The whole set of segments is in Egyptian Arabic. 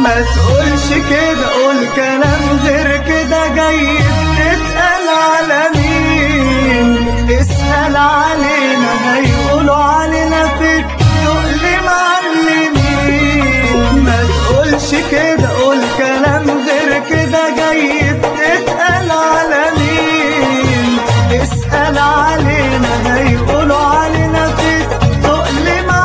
ما تقولش كده قول كلام غير كده جاي تتقال على مين اسأل علينا هيقولوا علينا فيك تقل معلمين ما تقولش كده قول كلام غير كده جاي تتقال على مين اسأل علينا هيقولوا علينا فيك تقل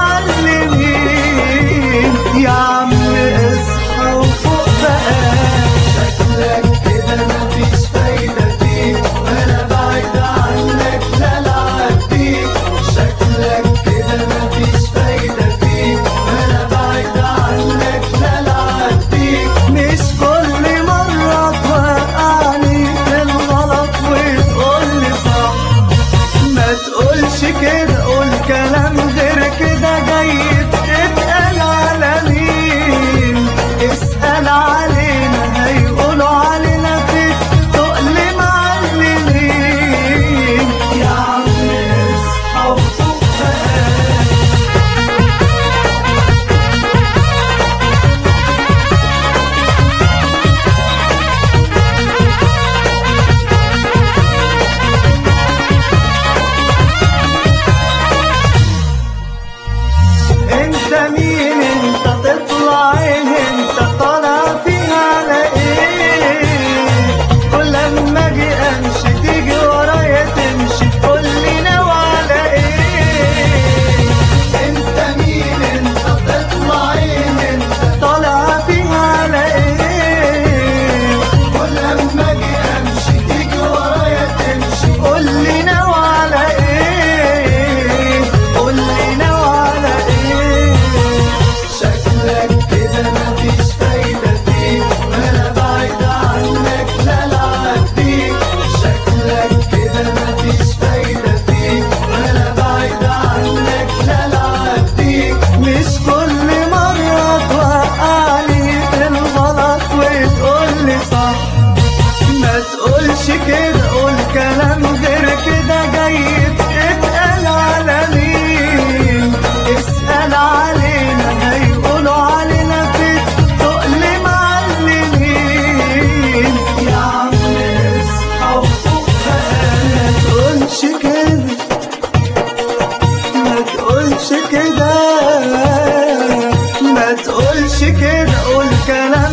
معلمين يا عم اصحى وفوق بقى شكلك كده مفيش فايدة فيك وانا بعيد عنك لا العب فيك شكلك كده مفيش فايدة فيك وانا بعيد عنك لا العب فيك مش كل مرة توقعني في الغلط وتقولي صح ما تقولش كده قول كلام غير كده جاي تتقال على مين اسأل علينا هيقولوا علينا فيك تقل معلمين يا عم اصحى وفوق بقى انت مين انت تطلع ايه انت طالع فيها على ايه كل لما اجي امشي تيجي ورايا تمشي تقول لي ناوي على ايه انت مين انت تطلع ايه انت طالع فيها على ايه كل لما اجي امشي تيجي ورايا تمشي قول لي ناوي على ايه قول لي ناوي على ايه شكلك كده مفيش فايدة فيك وانا بعيد عنك لا العب فيك شكلك كده مفيش فايدة فيك وانا بعيد عنك لا العب فيك مش كل مرة توقعني في الغلط وتقولي صح ما تقولش كده قول كلام غير كده جاي تتقال على مين اسأل علينا هيقولوا علينا فيك تقل معلمين يا عم اصحى وفوق بقى ما تقولش كده ما تقولش كده ما تقولش كده قول كلام